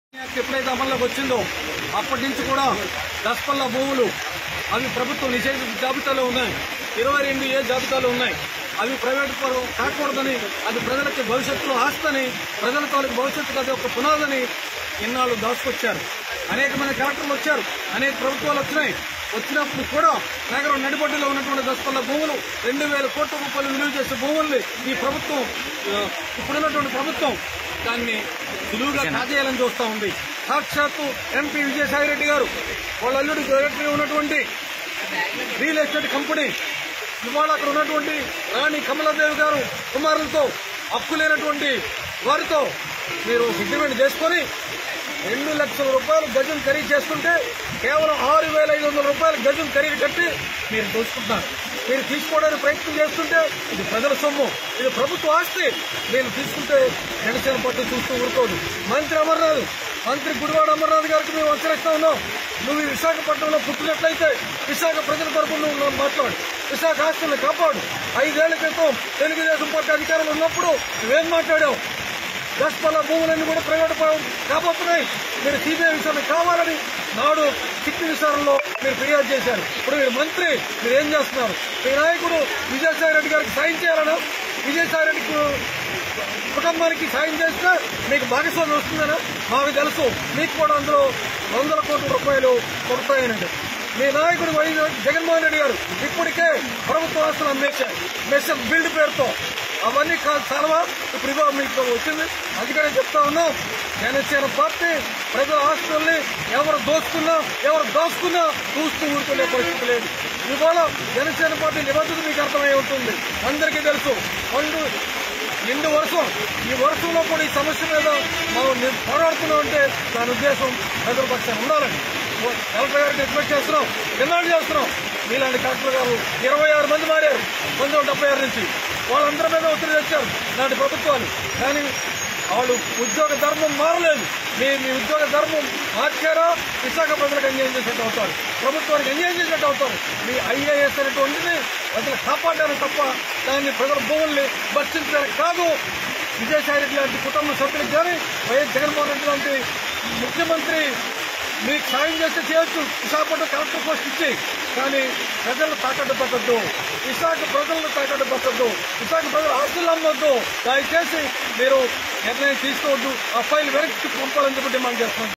act ఎప్పుడైతే అమల్లోకి వచ్చిందో అప్పటి నుంచి కూడా దస్పల్ల భూములు అవి ప్రభుత్వం నిషేధిత జాబితాలో ఉన్నాయి ఇరవై రెండు ఏ జాబితాలో ఉన్నాయి అవి ప్రైవేట్ పరం కాకూడదని అది ప్రజలకి భవిష్యత్తులో ఆస్తని ప్రజల తాలూకు భవిష్యత్తుకు అది ఒక పునాదని ఇన్నాళ్ళు దాచుకొచ్చారు అనేక మంది కలెక్టర్లు వచ్చారు అనేక ప్రభుత్వాలు వచ్చినాయి వచ్చినప్పుడు కూడా నగరం నడిబడ్డులో ఉన్నటువంటి దశపల్ల భూములు రెండు వేల కోట్ల రూపాయలు విలువ చేసే భూముల్ని ఈ ప్రభుత్వం ఆ, ఇప్పుడున్నటువంటి ప్రభుత్వం దాన్ని సులువుగా కాజేయాలని చూస్తా ఉంది సాక్షాత్తు ఎంపీ విజయసాయి రెడ్డి గారు వాళ్ళ అల్లుడి డైరెక్టర్ ఉన్నటువంటి రియల్ ఎస్టేట్ కంపెనీ ఇవాళ అక్కడ ఉన్నటువంటి రాణి కమలాదేవి గారు కుమారులతో అప్పు లేనటువంటి వారితో మీరు అగ్రిమెంట్ చేసుకొని రెండు లక్షల రూపాయలు గజం ఖరీదు చేసుకుంటే కేవలం ఆరు వేల ఐదు వందల రూపాయలు గజం ఖరీదు కట్టి మీరు దోచుకుంటున్నారు మీరు తీసుకోవడానికి ప్రయత్నం చేస్తుంటే ఇది ప్రజల సొమ్ము ఇది ప్రభుత్వ ఆస్తి మీరు తీసుకుంటే జనసేన పార్టీ చూస్తూ ఊరుకోదు మంత్రి అమర్నాథ్ మంత్రి గుడివాడ అమర్నాథ్ గారికి మేము హెచ్చరిస్తా ఉన్నాం నువ్వు ఈ విశాఖపట్నంలో పుట్టినట్లయితే విశాఖ ప్రజల తరపున నువ్వు మాట్లాడు విశాఖ ఆస్తులను కాపాడు ఐదేళ్ల క్రితం తెలుగుదేశం పార్టీ అధికారంలో ఉన్నప్పుడు నువ్వేం మాట్లాడావు దశపల్ల భూములన్నీ కూడా ప్రైవేట్ పరం కాబోతున్నాయి మీరు సిబిఐ విచారణ కావాలని నాడు చిట్టి విచారణలో మీరు ఫిర్యాదు చేశారు ఇప్పుడు మీరు మంత్రి మీరు ఏం చేస్తున్నారు మీ నాయకుడు విజయసాయి రెడ్డి గారికి సాయం చేయాలనా విజయసాయి రెడ్డికి కుటుంబానికి సాయం చేస్తే మీకు భాగస్వామ్యం వస్తుందనా మాకు తెలుసు మీకు కూడా అందులో వందల కోట్ల రూపాయలు కొడతాయనండి మీ నాయకుడు వైఎస్ జగన్మోహన్ రెడ్డి గారు ఇప్పటికే ప్రభుత్వ ఆస్తులు అమ్మేశారు మెషన్ బిల్డ్ పేరుతో అవన్నీ కాదు చాలవా ఇప్పుడు ఇగో మీకు వచ్చింది అందుకనే చెప్తా ఉన్నాం జనసేన పార్టీ ప్రజల ఆస్తుల్ని ఎవరు దోచుకున్నా ఎవరు దోచుకున్నా చూస్తూ ఊరుకునే పరిస్థితి లేదు ఇవాళ జనసేన పార్టీ నిబద్ధత మీకు అర్థమై ఉంటుంది అందరికీ తెలుసు పండు నిండు వర్షం ఈ వర్షంలో కూడా ఈ సమస్య మీద మనం ని- పోరాడుతున్నాం అంటే దాని ఉద్దేశం ప్రజల పక్షాన ఉండాలని కలెక్టర్ గారికి ఎక్స్పెక్ట్ చేస్తున్నాం డిమాండ్ చేస్తున్నాం మీలాంటి కలెక్టర్ గారు ఇరవై ఆరు మంది మారారు పంతొమ్మిది వందల డెబ్బై ఆరు నుంచి వాళ్ళందరి మీద ఒత్తిడి తెచ్చారు ఇలాంటి ప్రభుత్వాలు కానీ వాళ్ళు ఉద్యోగ ధర్మం మారలేదు మీ మీ ఉద్యోగ ధర్మం మార్చారా విశాఖ ప్రజలకు అన్యాయం చేసినట్టు అవుతారు ప్రభుత్వానికి అన్యాయం చేసినట్టు అవుతారు మీ ఐఏఎస్ అనేటువంటిది ప్రజలు కాపాడారు తప్ప దాన్ని ప్రజల భూముల్ని భర్తించడానికి కాదు విజయసాయి రెడ్డి లాంటి కుటుంబ సభ్యులకు కానీ వైఎస్ జగన్మోహన్ రెడ్డి లాంటి ముఖ్యమంత్రి మీకు సాయం చేస్తే చేయొచ్చు విశాఖపట్నం కలెక్టర్ పోస్ట్ ఇచ్చి కానీ ప్రజలను తాకట్టు పెట్టద్దు విశాఖ ప్రజలను తాకట్టు పెట్టద్దు విశాఖ ప్రజల ఆస్తులు అమ్మొద్దు దయచేసి మీరు నిర్ణయం తీసుకోవద్దు ఆ ఫైల్ వెనక్కి పంపాలని చెప్పి డిమాండ్ చేస్తున్నాం